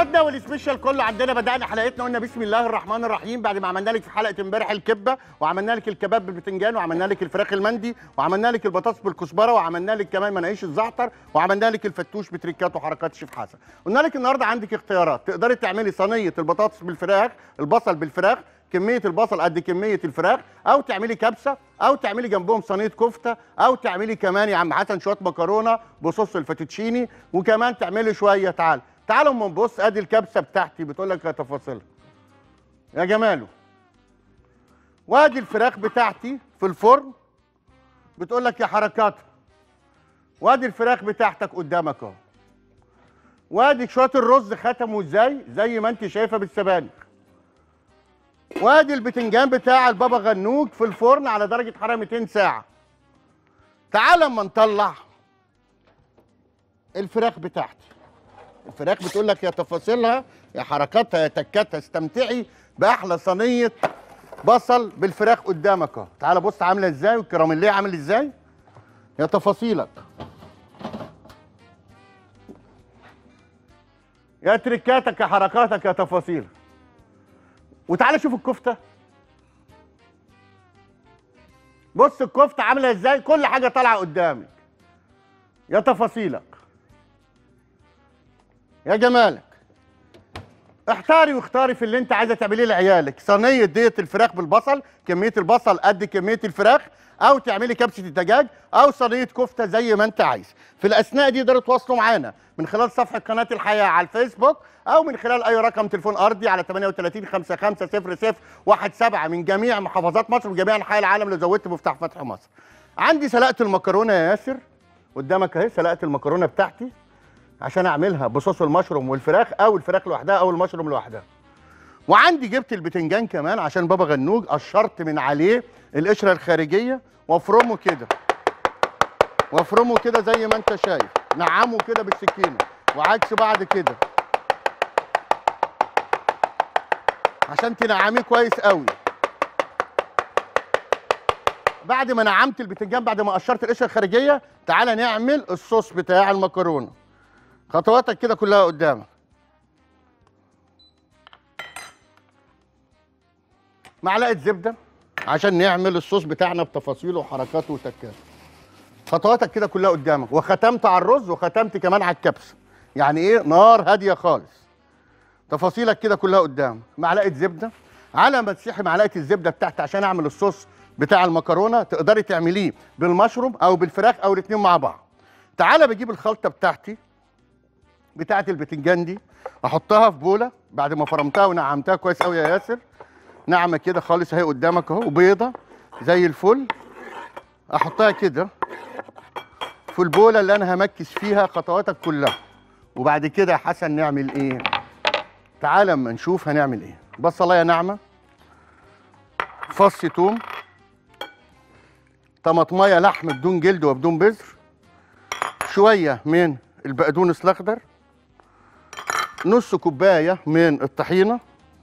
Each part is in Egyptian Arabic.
حبابنا والسبيشال كله عندنا بدانا حلقتنا قلنا بسم الله الرحمن الرحيم بعد ما عملنا لك في حلقه امبارح الكبه وعملنا لك الكباب بالبتنجان وعملنا لك الفراخ المندي وعملنا لك البطاطس بالكزبره وعملنا لك كمان مناقيش الزعتر وعملنا لك الفتوش بتريكات وحركات شيف حسن قلنا لك النهارده عندك اختيارات تقدري تعملي صينيه البطاطس بالفراخ البصل بالفراخ كميه البصل قد كميه الفراخ او تعملي كبسه او تعملي جنبهم صينيه كفته او تعملي كمان يا عم حسن شويه مكرونه بصوص الفاتوتشيني وكمان تعملي شويه تعال تعالوا اما نبص ادي الكبسه بتاعتي بتقول لك يا تفاصيلها يا جماله وادي الفراخ بتاعتي في الفرن بتقول لك يا حركاتها وادي الفراخ بتاعتك قدامك اهو وادي شويه الرز ختموا ازاي زي ما انت شايفه بالسبانخ وادي البتنجان بتاع البابا غنوج في الفرن على درجه حراره 200 ساعه تعال اما نطلع الفراخ بتاعتي الفراخ بتقول لك يا تفاصيلها يا حركاتها يا تكاتها استمتعي باحلى صينيه بصل بالفراخ قدامك اهو تعال بص عامله ازاي والكراميليه عامل ازاي يا تفاصيلك يا تركاتك يا حركاتك يا تفاصيلك وتعالى شوف الكفته بص الكفته عامله ازاي كل حاجه طالعه قدامك يا تفاصيلك يا جمالك احتاري واختاري في اللي انت عايزه تعمليه لعيالك صينيه ديت الفراخ بالبصل كميه البصل قد كميه الفراخ او تعملي كبسه الدجاج او صينيه كفته زي ما انت عايز في الاثناء دي تقدروا تواصلوا معانا من خلال صفحه قناه الحياه على الفيسبوك او من خلال اي رقم تليفون ارضي على 38 55 00 17 من جميع محافظات مصر وجميع انحاء العالم لو زودت مفتاح فتح مصر عندي سلقه المكرونه يا ياسر قدامك اهي سلقه المكرونه بتاعتي عشان اعملها بصوص المشروم والفراخ او الفراخ لوحدها او المشروم لوحدها وعندي جبت البتنجان كمان عشان بابا غنوج قشرت من عليه القشره الخارجيه وافرمه كده وافرمه كده زي ما انت شايف نعمه كده بالسكينه وعكس بعض كده عشان تنعميه كويس قوي بعد ما نعمت البتنجان بعد ما قشرت القشره الخارجيه تعالى نعمل الصوص بتاع المكرونه خطواتك كده كلها قدامك معلقه زبده عشان نعمل الصوص بتاعنا بتفاصيله وحركاته وتكاته خطواتك كده كلها قدامك وختمت على الرز وختمت كمان على الكبسه يعني ايه نار هاديه خالص تفاصيلك كده كلها قدامك معلقه زبده على ما تسيحي معلقه الزبده بتاعتي عشان اعمل الصوص بتاع المكرونه تقدري تعمليه بالمشروم او بالفراخ او الاثنين مع بعض تعالى بجيب الخلطه بتاعتي بتاعه البتنجان دي احطها في بوله بعد ما فرمتها ونعمتها كويس قوي يا ياسر ناعمه كده خالص اهي قدامك اهو وبيضه زي الفل احطها كده في البوله اللي انا همكس فيها خطواتك كلها وبعد كده يا حسن نعمل ايه تعال اما نشوف هنعمل ايه بصلايه ناعمه فص توم طماطمايه لحم بدون جلد وبدون بذر شويه من البقدونس الاخضر نص كوبايه من الطحينه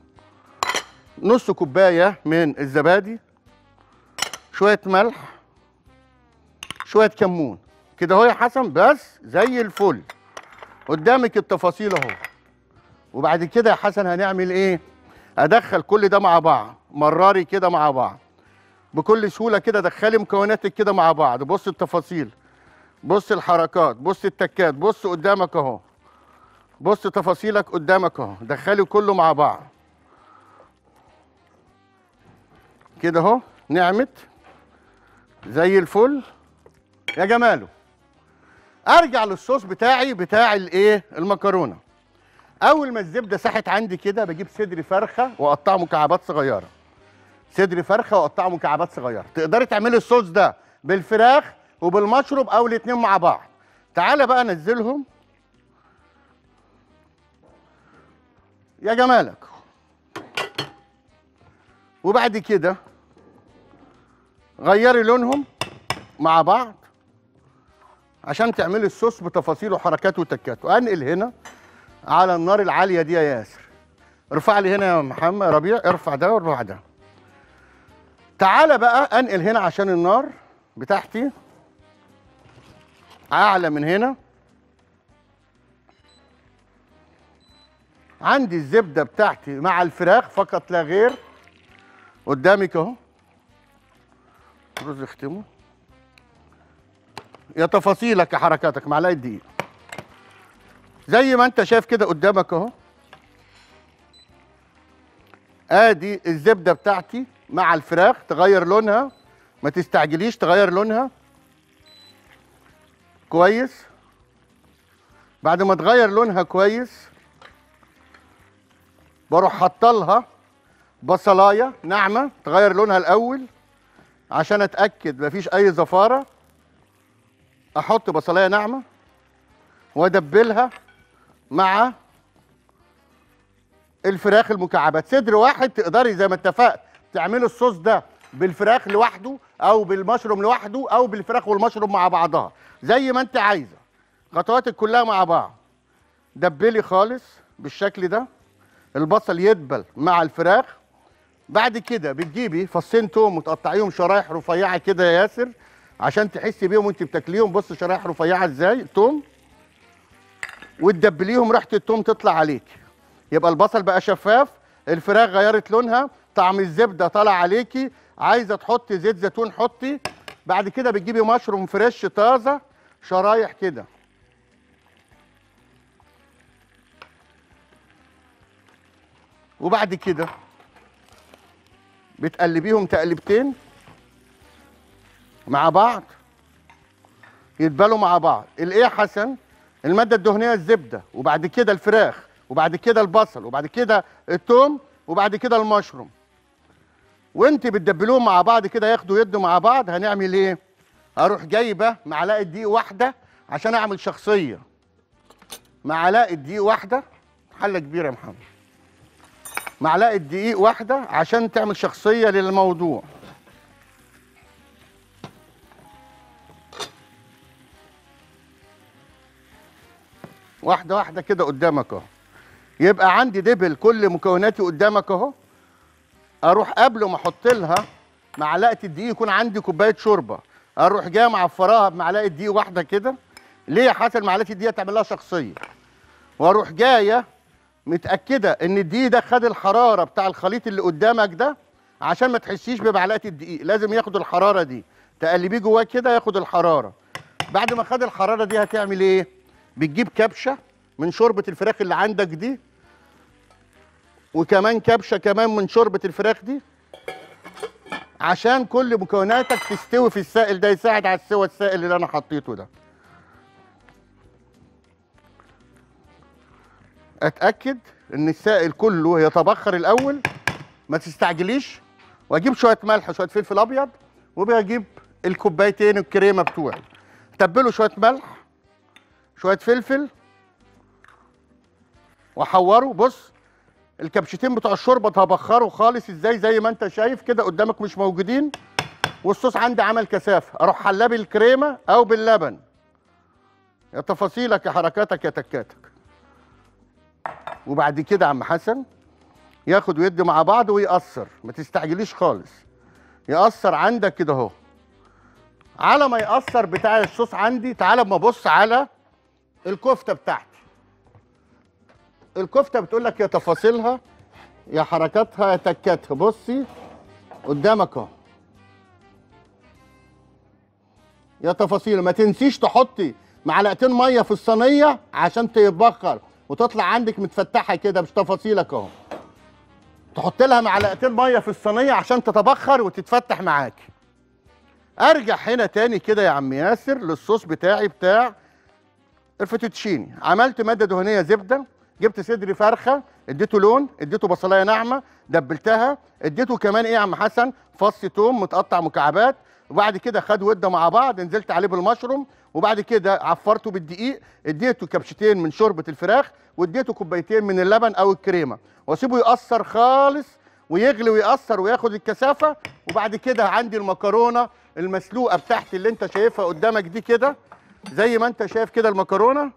نص كوبايه من الزبادي شويه ملح شويه كمون كده اهو يا حسن بس زي الفل قدامك التفاصيل اهو وبعد كده يا حسن هنعمل ايه ادخل كل ده مع بعض مراري كده مع بعض بكل سهوله كده دخلي مكوناتك كده مع بعض بص التفاصيل بص الحركات بص التكات بص قدامك اهو بص تفاصيلك قدامك اهو دخلي كله مع بعض كده اهو نعمت زي الفل يا جماله ارجع للصوص بتاعي بتاع الايه المكرونه اول ما الزبده ساحت عندي كده بجيب صدر فرخه واقطعه مكعبات صغيره صدر فرخه واقطعه مكعبات صغيره تقدري تعملي الصوص ده بالفراخ وبالمشروب او الاثنين مع بعض تعالى بقى نزلهم يا جمالك وبعد كده غيري لونهم مع بعض عشان تعملي الصوص بتفاصيله وحركاته وتكاته انقل هنا على النار العاليه دي يا ياسر ارفع لي هنا يا محمد ربيع ارفع ده وارفع ده تعالى بقى انقل هنا عشان النار بتاعتي اعلى من هنا عندي الزبده بتاعتي مع الفراخ فقط لا غير قدامك اهو رز اختمه يا تفاصيلك يا حركاتك معلقه دقيق زي ما انت شايف كده قدامك اهو ادي الزبده بتاعتي مع الفراخ تغير لونها ما تستعجليش تغير لونها كويس بعد ما تغير لونها كويس بروح حاطلها بصلايه ناعمه تغير لونها الاول عشان اتاكد مفيش اي زفاره احط بصلايه ناعمه وادبلها مع الفراخ المكعبات صدر واحد تقدري زي ما اتفقت تعملي الصوص ده بالفراخ لوحده او بالمشروم لوحده او بالفراخ والمشروم مع بعضها زي ما انت عايزه خطواتك كلها مع بعض دبلي خالص بالشكل ده البصل يدبل مع الفراخ بعد كده بتجيبي فصين توم وتقطعيهم شرايح رفيعه كده يا ياسر عشان تحسي بيهم وانت بتاكليهم بص شرايح رفيعه ازاي التوم وتدبليهم ريحه التوم تطلع عليك يبقى البصل بقى شفاف الفراخ غيرت لونها طعم الزبده طالع عليكي عايزه تحطي زيت زيتون حطي بعد كده بتجيبي مشروم فريش طازه شرايح كده وبعد كده بتقلبيهم تقلبتين مع بعض يتبالوا مع بعض الايه يا حسن الماده الدهنيه الزبده وبعد كده الفراخ وبعد كده البصل وبعد كده الثوم وبعد كده المشروم وانت بتدبلوهم مع بعض كده ياخدوا يدوا مع بعض هنعمل ايه اروح جايبه معلقه دقيق واحده عشان اعمل شخصيه معلقه دقيق واحده حله كبيره يا محمد معلقه دقيق واحده عشان تعمل شخصيه للموضوع واحده واحده كده قدامك اهو يبقى عندي دبل كل مكوناتي قدامك اهو اروح قبل ما احط لها معلقه الدقيق يكون عندي كوبايه شوربه اروح جايه معفراها بمعلقه دقيق واحده كده ليه يا حسن معلقه الدقيق تعمل لها شخصيه واروح جايه متاكده ان الدقيق ده خد الحراره بتاع الخليط اللي قدامك ده عشان ما تحسيش بمعلقه الدقيق لازم ياخد الحراره دي تقلبيه جواه كده ياخد الحراره بعد ما خد الحراره دي هتعمل ايه بتجيب كبشه من شوربه الفراخ اللي عندك دي وكمان كبشه كمان من شوربه الفراخ دي عشان كل مكوناتك تستوي في السائل ده يساعد على السوى السائل اللي انا حطيته ده اتاكد ان السائل كله يتبخر الاول ما تستعجليش واجيب شويه ملح وشويه فلفل ابيض وبجيب الكوبايتين الكريمه بتوعي تبله شويه ملح شويه فلفل واحوره بص الكبشتين بتوع الشوربه تبخروا خالص ازاي زي ما انت شايف كده قدامك مش موجودين والصوص عندي عمل كثافه اروح حلاه بالكريمه او باللبن يا تفاصيلك يا حركاتك يا تكاتك وبعد كده عم حسن ياخد ويدي مع بعض ويأثر ما تستعجليش خالص يأثر عندك كده اهو على ما يأثر بتاع الصوص عندي تعالى اما ابص على الكفته بتاعتي الكفته بتقول لك يا تفاصيلها يا حركاتها يا تكاتها بصي قدامك اهو يا تفاصيل ما تنسيش تحطي معلقتين ميه في الصينيه عشان تتبخر وتطلع عندك متفتحه كده مش تفاصيلك اهو تحط لها معلقتين ميه في الصينيه عشان تتبخر وتتفتح معاكي ارجع هنا تاني كده يا عم ياسر للصوص بتاعي بتاع الفوتوتشيني عملت ماده دهنيه زبده جبت صدر فرخه اديته لون اديته بصلايه ناعمه دبلتها اديته كمان ايه يا عم حسن فص توم متقطع مكعبات وبعد كده خد وده مع بعض نزلت عليه بالمشروم وبعد كده عفرته بالدقيق اديته كبشتين من شوربه الفراخ واديته كوبايتين من اللبن او الكريمه واسيبه يقصر خالص ويغلي ويقصر وياخد الكثافه وبعد كده عندي المكرونه المسلوقه بتاعتي اللي انت شايفها قدامك دي كده زي ما انت شايف كده المكرونه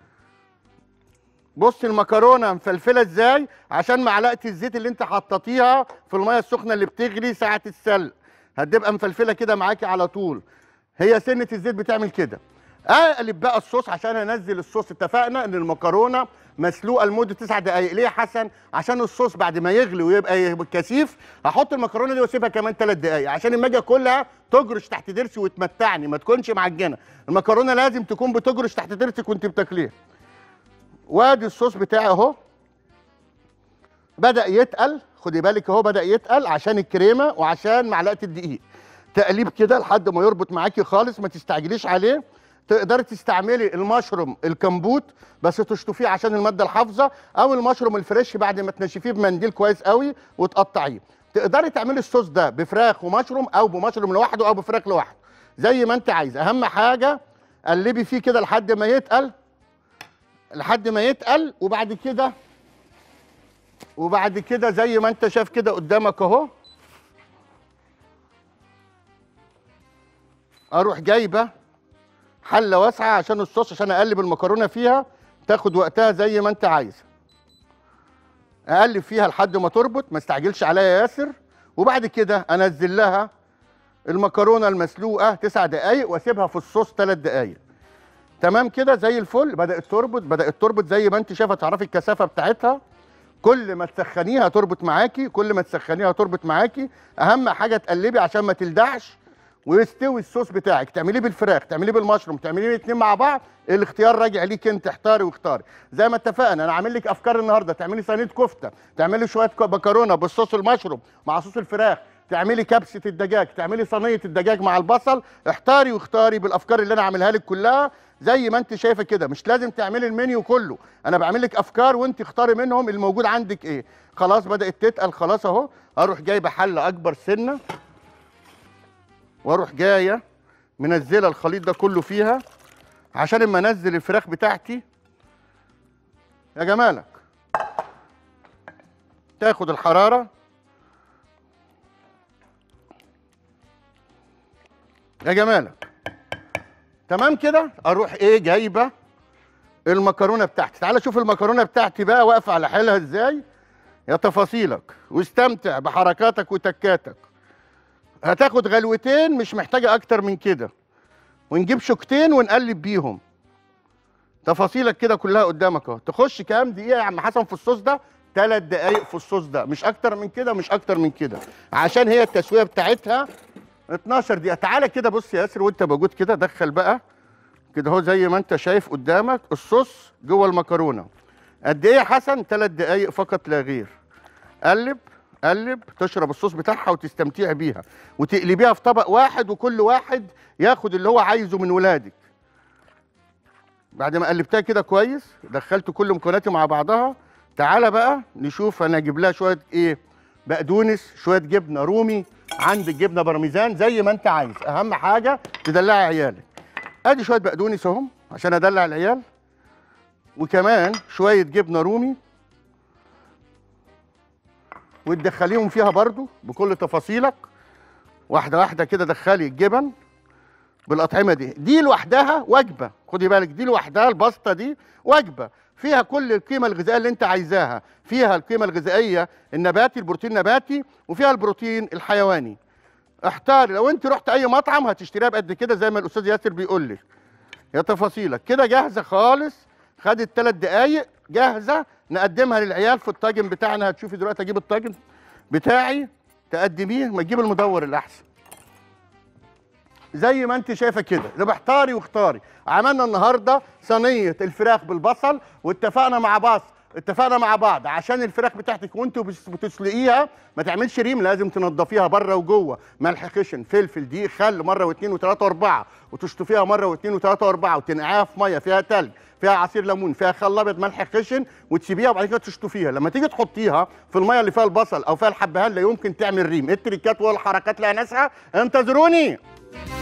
بص المكرونه مفلفله ازاي عشان معلقه الزيت اللي انت حطيتيها في الميه السخنه اللي بتغلي ساعه السلق هتبقى مفلفله كده معاكي على طول هي سنه الزيت بتعمل كده اقلب بقى الصوص عشان انزل الصوص اتفقنا ان المكرونه مسلوقه لمده تسع دقائق ليه يا حسن عشان الصوص بعد ما يغلي ويبقى كثيف هحط المكرونه دي واسيبها كمان ثلاث دقائق عشان لما اجي اكلها تجرش تحت ضرسي وتمتعني ما تكونش معجنه المكرونه لازم تكون بتجرش تحت ضرسك وانت بتاكليها وادي الصوص بتاعي اهو بدا يتقل خدي بالك اهو بدا يتقل عشان الكريمه وعشان معلقه الدقيق تقليب كده لحد ما يربط معاكي خالص ما تستعجليش عليه تقدري تستعملي المشروم الكمبوت بس تشطفيه عشان الماده الحافظه او المشروم الفريش بعد ما تنشفيه بمنديل كويس قوي وتقطعيه تقدري تعملي الصوص ده بفراخ ومشروم او بمشروم لوحده او بفراخ لوحده زي ما انت عايزه اهم حاجه قلبي فيه كده لحد ما يتقل لحد ما يتقل وبعد كده وبعد كده زي ما انت شايف كده قدامك اهو اروح جايبه حله واسعه عشان الصوص عشان اقلب المكرونه فيها تاخد وقتها زي ما انت عايز اقلب فيها لحد ما تربط ما استعجلش عليها يا ياسر وبعد كده انزل لها المكرونه المسلوقه تسع دقائق واسيبها في الصوص ثلاث دقائق تمام كده زي الفل بدات تربط بدات تربط زي ما انت شايفه تعرفي الكثافه بتاعتها كل ما تسخنيها تربط معاكي كل ما تسخنيها تربط معاكي اهم حاجه تقلبي عشان ما تلدعش ويستوي الصوص بتاعك تعمليه بالفراخ تعمليه بالمشروم تعمليه الاثنين مع بعض الاختيار راجع ليك انت اختاري واختاري زي ما اتفقنا انا عامل لك افكار النهارده تعملي صينيه كفته تعملي شويه مكرونه بالصوص المشروم مع صوص الفراخ تعملي كبسه الدجاج تعملي صينيه الدجاج مع البصل احتاري واختاري بالافكار اللي انا عاملها لك كلها زي ما انت شايفه كده مش لازم تعملي المنيو كله انا بعمل لك افكار وانت اختاري منهم الموجود عندك ايه خلاص بدات تتقل خلاص اهو اروح جايبه حله اكبر سنه واروح جايه منزله الخليط ده كله فيها عشان اما انزل الفراخ بتاعتي يا جمالك تاخد الحراره يا جمالك تمام كده اروح ايه جايبه المكرونه بتاعتي تعالى شوف المكرونه بتاعتي بقى واقفه على حيلها ازاي يا تفاصيلك واستمتع بحركاتك وتكاتك هتاخد غلوتين مش محتاجه اكتر من كده ونجيب شوكتين ونقلب بيهم تفاصيلك كده كلها قدامك اهو تخش كام دقيقه يا عم حسن في الصوص ده ثلاث دقايق في الصوص ده مش اكتر من كده مش اكتر من كده عشان هي التسويه بتاعتها 12 دقيقه تعالى كده بص يا ياسر وانت موجود كده دخل بقى كده اهو زي ما انت شايف قدامك الصوص جوه المكرونه قد ايه يا حسن ثلاث دقايق فقط لا غير قلب قلب تشرب الصوص بتاعها وتستمتعي بيها وتقلبيها في طبق واحد وكل واحد ياخد اللي هو عايزه من ولادك بعد ما قلبتها كده كويس دخلت كل مكوناتي مع بعضها تعالى بقى نشوف انا اجيب لها شويه ايه بقدونس شويه جبنه رومي عندك جبنه بارميزان زي ما انت عايز اهم حاجه تدلعي عيالك ادي شويه بقدونس اهم عشان ادلع العيال وكمان شويه جبنه رومي وتدخليهم فيها برضو بكل تفاصيلك واحده واحده كده دخلي الجبن بالاطعمه دي دي لوحدها وجبه خدي بالك دي لوحدها الباستا دي وجبه فيها كل القيمه الغذائيه اللي انت عايزاها فيها القيمه الغذائيه النباتي البروتين النباتي وفيها البروتين الحيواني احتاري لو انت رحت اي مطعم هتشتريها بقد كده زي ما الاستاذ ياسر بيقول لي يا تفاصيلك كده جاهزه خالص خدت ثلاث دقايق جاهزه نقدمها للعيال في الطاجن بتاعنا هتشوفي دلوقتي اجيب الطاجن بتاعي تقدميه ما تجيب المدور الاحسن زي ما انت شايفه كده ده محتاري واختاري عملنا النهارده صينيه الفراخ بالبصل واتفقنا مع بعض اتفقنا مع بعض عشان الفراخ بتاعتك وانت بس- بتسلقيها ما تعملش ريم لازم تنضفيها بره وجوه ملح خشن فلفل دقيق خل مره واثنين وثلاثه واربعه وتشطفيها مره واثنين وثلاثه واربعه وتنقعيها في ميه فيها تلج فيها عصير ليمون فيها خل ابيض ملح خشن وتسيبيها وبعد كده تشطفيها لما تيجي تحطيها في الميه اللي فيها البصل او فيها الحبهان لا يمكن تعمل ريم التريكات والحركات لها ناسها انتظروني